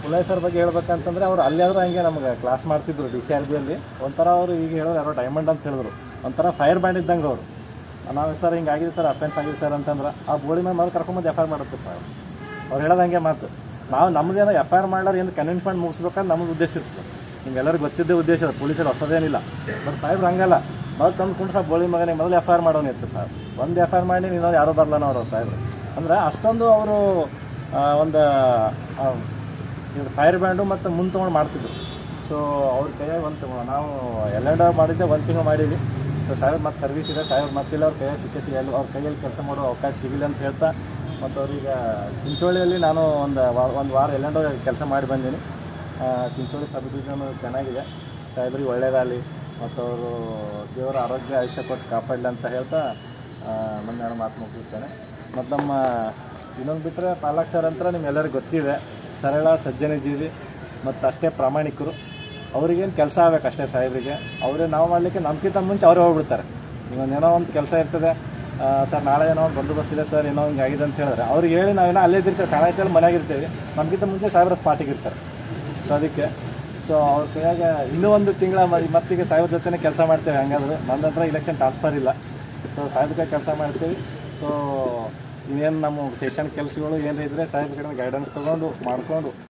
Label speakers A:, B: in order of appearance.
A: ಪೊಲೀಸರ ಬಗ್ಗೆ ಹೇಳ್ಬೇಕಂತಂದ್ರೆ ಅವ್ರು ಅಲ್ಲಿ ಆದ್ರೂ ಹಂಗೆ ನಮ್ಗೆ ಕ್ಲಾಸ್ ಮಾಡ್ತಿದ್ರು ಡಿ ಸಿ ಆರ್ ಬಿಯಲ್ಲಿ ಒಂಥರ ಅವರು ಈಗ ಹೇಳೋರು ಯಾರೋ ಡೈಮಂಡ್ ಅಂತ ಹೇಳಿದ್ರು ಒಂಥರ ಫೈರ್ ಬ್ಯಾಂಡ್ ಇದ್ದಂಗೆ ಅವರು ನಾವು ಸರ್ ಹಿಂಗೆ ಆಗಿದೆ ಸರ್ ಅಫೆನ್ಸ್ ಆಗಿದೆ ಸರ್ ಅಂತಂದ್ರೆ ಆ ಬೋಳಿ ಮೇಲೆ ಮೊದಲು ಕರ್ಕೊಂಬಂದು ಎಫ್ ಐ ಆರ್ ಮಾಡುತ್ತೆ ಸರ್ ಅವ್ರು ಹೇಳೋದು ಹಂಗೆ ಮಾತು ನಾವು ನಮ್ಮದೇನೋ ಎಫ್ ಐ ಆರ್ ಮಾಡ್ಲಾರ ಏನು ಕನ್ವಿನ್ಸ್ ಮಾಡಿ ಮುಗಿಸ್ಬೇಕಂತ ನಮ್ಮದು ಉದ್ದೇಶ ಇರ್ತದೆ ನಿಮ್ಗೆಲ್ಲರಿಗೂ ಗೊತ್ತಿದ್ದೇ ಉದ್ದೇಶ ಅದು ಪೊಲೀಸರು ಹೊಸದೇನಿಲ್ಲ ಬಟ್ ಸಾಹೇಬ್ರು ಹಂಗಲ್ಲ ಮೊದಲು ತಂದು ಕುಂಡು ಸಾಹೇಬ್ ಬೋಳಿ ಮಗನಿಗೆ ಮೊದಲು ಎಫ್ ಐ ಆರ್ ಮಾಡೋನು ಇತ್ತು ಸರ್ ಒಂದು ಎಫ್ ಐ ಆರ್ ಮಾಡಿ ನೀನು ಯಾರೂ ಬರಲ್ಲ ಅವರು ಸಾಹೇಬ್ರು ಅಂದ್ರೆ ಅಷ್ಟೊಂದು ಅವರು ಒಂದು ಇದು ಫೈರ್ ಬ್ಯಾಂಡು ಮತ್ತು ಮುಂದೆ ತೊಗೊಂಡು ಮಾಡ್ತಿದ್ರು ಸೊ ಅವ್ರ ಕೈಯಾಗ ಒಂದು ನಾವು ಎಲ್ಲ ಮಾಡಿದ್ದೆ ಒಂದು ತಿಂಗಳು ಮಾಡೀವಿ ಸೊ ಸಾಹೇಬ್ ಮತ್ತು ಸರ್ವಿಸ್ ಇದೆ ಸಾಹೇಬ್ ಮತ್ತಿಲ್ಲ ಅವ್ರ ಕೈಯಾಗ ಸಿಕ್ಕೇ ಸಿಗಲ್ಲ ಅವ್ರ ಕೈಯಲ್ಲಿ ಕೆಲಸ ಮಾಡೋ ಅವಕಾಶ ಸಿಗಲಿ ಅಂತ ಹೇಳ್ತಾ ಮತ್ತು ಅವ್ರೀಗ ಚಿಂಚೋಳಿಯಲ್ಲಿ ನಾನು ಒಂದು ಒಂದು ವಾರ ಎಲ್ಲೆಂಡೋ ಕೆಲಸ ಮಾಡಿ ಬಂದೀನಿ ಆ, ಚಿಂಚೋಳಿ ಸಬ್ ಡಿವಿಷನ್ ಚೆನ್ನಾಗಿದೆ ಸಾಹೇಬ್ರಿಗೆ ಒಳ್ಳೇದಾಗಲಿ ಮತ್ತು ಅವರು ದೇವರ ಆರೋಗ್ಯ ಆಯುಷ್ಯ ಕೊಟ್ಟು ಕಾಪಾಡಲಿ ಅಂತ ಹೇಳ್ತಾ ಆ, ನನ್ನ ಎರಡು ಮಾತು ಮುಗಿಸ್ತೇನೆ ಮತ್ತು ನಮ್ಮ ಇನ್ನೊಂದು ಬಿಟ್ಟರೆ ಪಾಲಕ್ ಸರ್ ಅಂತ ನಿಮ್ಗೆಲ್ಲರಿಗೂ ಗೊತ್ತಿದೆ ಸರಳ ಸಜ್ಜನ ಜೀವಿ ಮತ್ತು ಅಷ್ಟೇ ಪ್ರಾಮಾಣಿಕರು ಅವ್ರಿಗೇನು ಕೆಲಸ ಆಗ್ಬೇಕು ಅಷ್ಟೇ ಸಾಹೇಬ್ರಿಗೆ ಅವರೇ ನಾವು ಮಾಡಲಿಕ್ಕೆ ನಮ್ಗಿಂತ ಮುಂಚೆ ಅವರೇ ಹೋಗ್ಬಿಡ್ತಾರೆ ಈಗ ಒಂದು ಏನೋ ಒಂದು ಕೆಲಸ ಇರ್ತದೆ ಆ, ಸರ್ ನಾಳೆ ಏನೋ ಒಂದು ಬಂದೋಬಸ್ತ್ ಇದೆ ಸರ್ ಏನೋ ಹಿಂಗೆ ಆಗಿದೆ ಅಂತ ಹೇಳಿದ್ರೆ ಅವ್ರಿಗೆ ಹೇಳಿ ನಾವೇನೋ ಅಲ್ಲೇ ಇದ್ದಿರ್ತೀವಿ ಕಾಣಾಯ್ತಲ್ಲಿ ಮನೆಯಾಗ ಇರ್ತೀವಿ ನಮ್ಗಿಂತ ಮುಂಚೆ ಸಾಹೇಬ್ರ ಸ್ಪಾಟಿಗೆ ಇರ್ತಾರೆ ಸೊ ಅದಕ್ಕೆ ಸೊ ಅವ್ರ ಕೈಯಾಗ ಇನ್ನೂ ಒಂದು ತಿಂಗಳ ಮತ್ತೀಗ ಸಾಹೇಬ್ರ ಜೊತೆನೇ ಕೆಲಸ ಮಾಡ್ತೇವೆ ಹಂಗಾದ್ರೆ ನನ್ನ ಹತ್ರ ಇಲೆಕ್ಷನ್ ಟ್ರಾನ್ಸ್ಫರ್ ಇಲ್ಲ ಸೊ ಸಾಹೇಬ್ರ ಕೈ ಕೆಲಸ ಮಾಡ್ತೀವಿ ಸೊ ಇನ್ನೇನು ನಮ್ಮ ಸ್ಟೇಷನ್ ಕೆಲಸಗಳು ಏನಿದ್ರೆ ಸಾಹೇಬ್ರ ಕಡೆ ಗೈಡೆನ್ಸ್ ತೊಗೊಂಡು ಮಾಡಿಕೊಂಡು